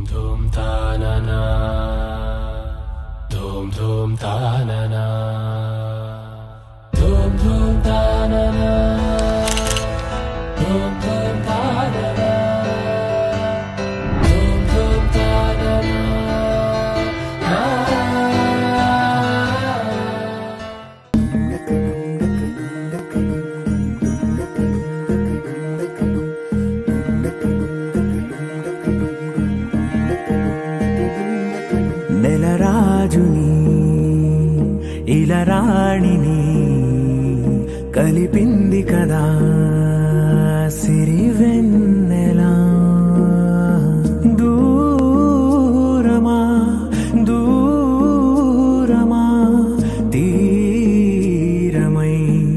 ధూమ్ తాననా ధూమ్ ధూమ్ తాననా ధూమ్ ధూమ్ తాననా ధూమ్ ధూమ్ తాననా ధూమ్ ధూమ్ తాననా ఆ. నెలరాజుని ఇలరాణిని కలిపింది కదా సిరివెన్నెలా దూరమా దూరమా తీరమై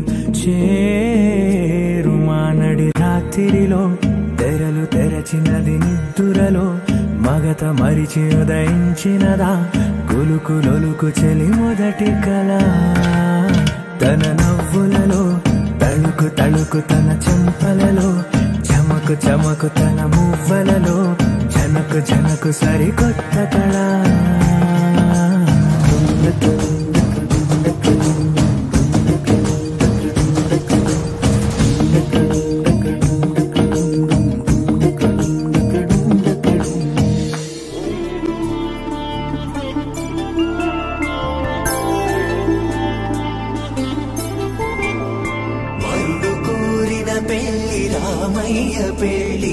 చేరుమా నడి రాత్రిలో తెరలు తెరచినది నిద్దురలో మగత మరిచి ఉదయించినదా కులుకు లొలుకు చెలి మొదటి కళ తన నవ్వులలో తళుకు తళుకు తన చెంపలలో చమకు చమకు తన మువ్వలలో జనకు జనకు సరికొత్త కళ వరుడు కోరిన పెళ్లి రామయ్య పెళ్లి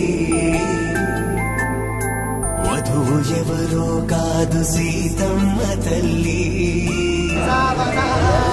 వధువు ఎవరో కాదు సీతమ్మ తల్లి